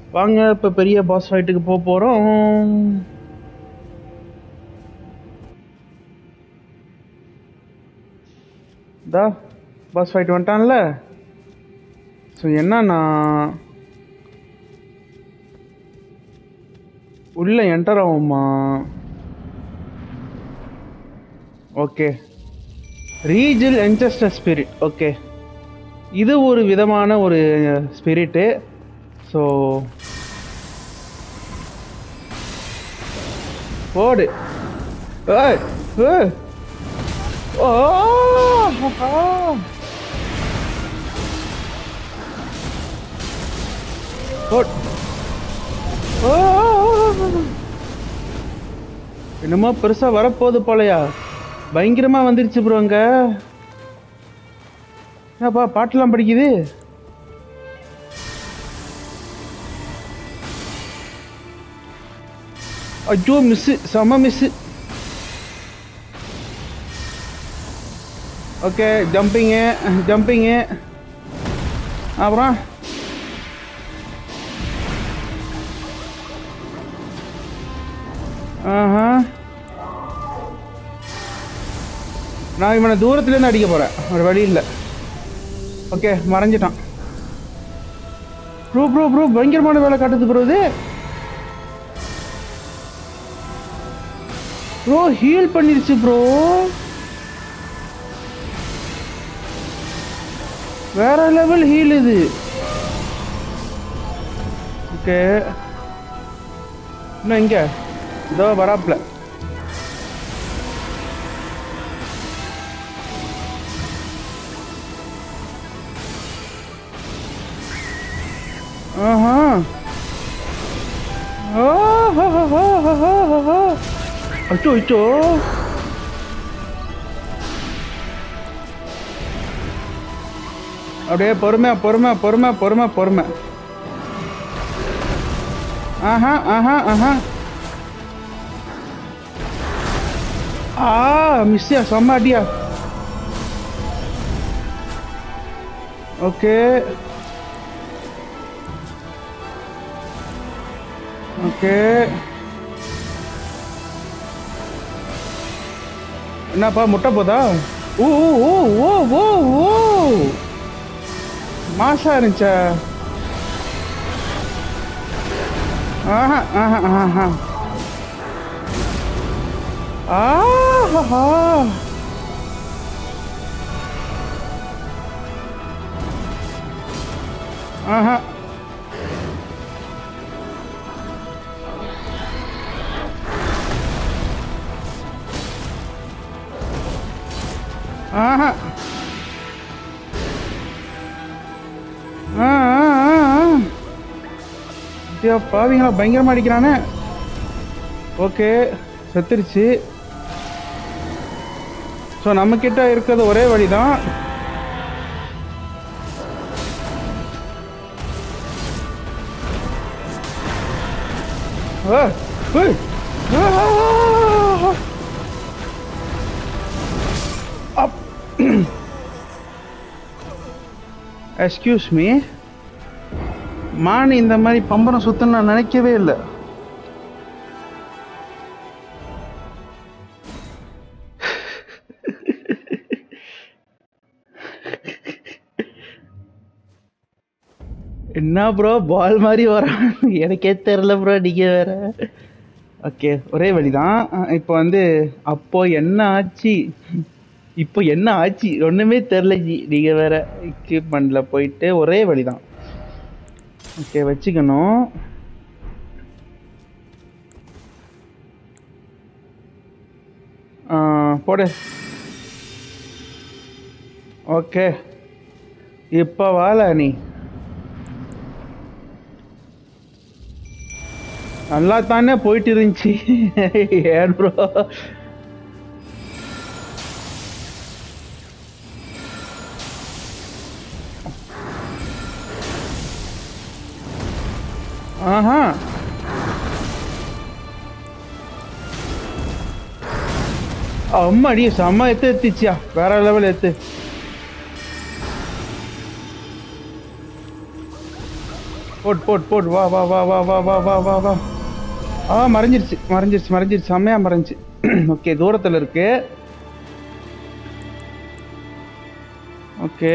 வாங்க இப்போ பெரிய பாஸ் ஃபைட்டுக்கு போக போகிறோம் தா பாஸ் ஃபைட் வந்துட்டான்ல ஸோ என்னன்னா உள்ள என்டர் ஆகுமா okay regal ancestor spirit okay இது ஒரு விதமான ஒரு ஸ்பிரிட்டு ஸோ போடு ஏய், ஏய். ஓ ஆஹா. போட். ஓ என்னமோ பெருசா வரப்போகுது போலயா பயங்கரமா வந்துருச்சு ப்ரோ அங்க என்னப்பா பாட்டெல்லாம் படிக்குது ஐயோ மிஸ்ஸு செம மிஸ்ஸு ஓகே ஜம்பிங்கு ஜம்பிங்கு அப்புறம் ஆஹா நான் இவனை தூரத்துலேருந்து அடிக்க போகிறேன் ஒரு வழி இல்லை ஓகே மறைஞ்சிட்டான் ப்ரோ ப்ரோ ப்ரோ பயங்கரமான வேலை காட்டுது ப்ரோ இது ப்ரோ ஹீல் பண்ணிருச்சு ப்ரோ வேற லெவல் ஹீல் இது ஓகே இன்னும் இங்க இதோ வராப்ல ஆஹா அச்சோ அச்சோ அப்படியே பொறுமை பொறுமை பொறுமை பொறுமை பொறுமை ஆஹா ஆஹா ஆஹா ஆ மிஸ்ஸியா செம்ம அடியா ஓகே ஓகே என்னப்பா முட்டை போதா ஓ ஓ ஓ ஓ ஓ மாசா இருந்துச்சா ஆஹா ஆஹா ஆஹா ஆஹா ஆஹா ஆஹா ஆ ஆ, ஆ, ஆ. ஐயா, பாவிங்களா பயங்கரமா அடிக்கிறானே ஓகே செத்துருச்சு ஸோ நம்மக்கிட்ட இருக்கிறது ஒரே வழிதான் ஆ, ஏய், ஆ, ஆ, ஆ. அப் எக்ஸ்கியூஸ் மீ மான் இந்த மாதிரி பம்பரம் சுத்தம் நான் நினைக்கவே இல்லை என்ன ப்ரோ பால் மாதிரி வரான் எனக்கே தெரில ப்ரோ நீங்க வேற ஓகே ஒரே வழிதான் இப்போ வந்து அப்போ என்ன ஆச்சு இப்போ என்ன ஆச்சு ஒண்ணுமே தெரில ஜி நீங்க வேற எக்யூப்மெண்ட்ல போயிட்டு ஒரே வழிதான் ஓகே வச்சுக்கணும் ஆ, போடு ஓகே இப்போ வாழ நீ நல்லா தானே போயிட்டு இருந்துச்சு ஏன் ப்ரோ ஆஹா அம்மாடி செம்ம எத்து எத்திச்சியா வேற லெவல் எத்து போட் போட் போட் வா வா வா வா வா வா வா வா வா ஆ மறைஞ்சிருச்சு மறைஞ்சிருச்சு மறைஞ்சிருச்சு செம்மையா மறைஞ்சிச்சு ஓகே தூரத்தில் இருக்கு ஓகே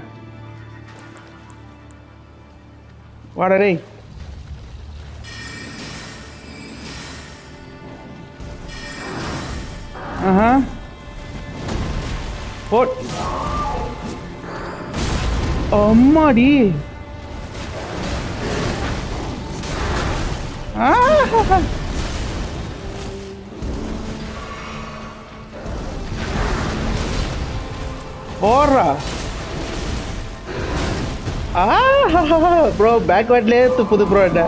வாடா டேய் ஆஹா போட் அம்மாடி ஆஹா. போடுறா ப்ரோ பேக்வேர்ட்லேயே துப்புது ப்ரோ என்ன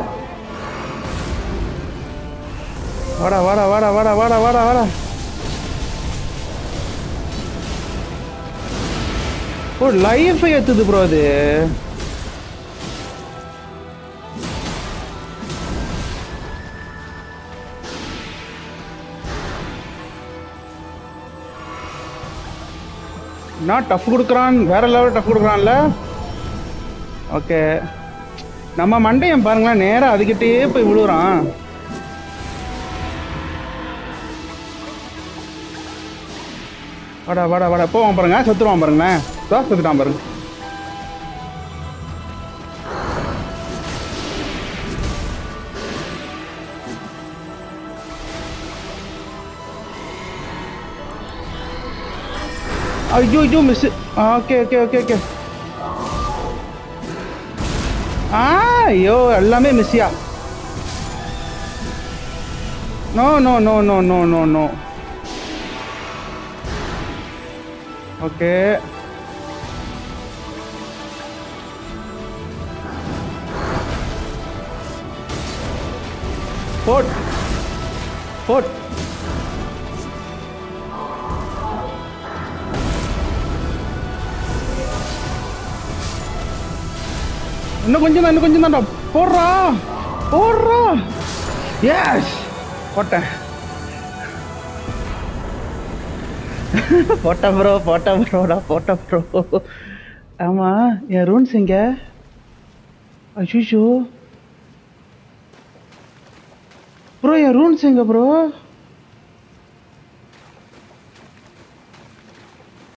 வாடா வாடா வாடா வாடா வாடா வாடா வாடா ஓ லைஃப் ஏத்துது ப்ரோ அது நான் டஃப் கொடுக்குறான் வேற லெவல் டஃப் கொடுக்குறான்ல ஓகே நம்ம மண்டையன் பாருங்களேன் நேரா அதுக்கிட்டே போய் விழுறான் வாடா வாடா வாடா போவான் பாருங்க செத்துருவான் பாருங்களேன் தோ செத்துட்டான் பாருங்க ஐயோ ஐயோ miss okay okay okay okay ஆ ஐயோ எல்லாமே மிஸ்ஸியா no no no no no no no okay bot bot இன்னும் கொஞ்சம் தான் இன்னும் கொஞ்சம் தான்டா போடுறா போடுறா எஸ் போட்டேன் போட்டேன் ப்ரோ போட்டேன் ப்ரோடா போட்டேன் ப்ரோ ஆமா என் ரூன்ஸ் எங்க அஷிஷோ ப்ரோ என் ரூன்ஸ் எங்க ப்ரோ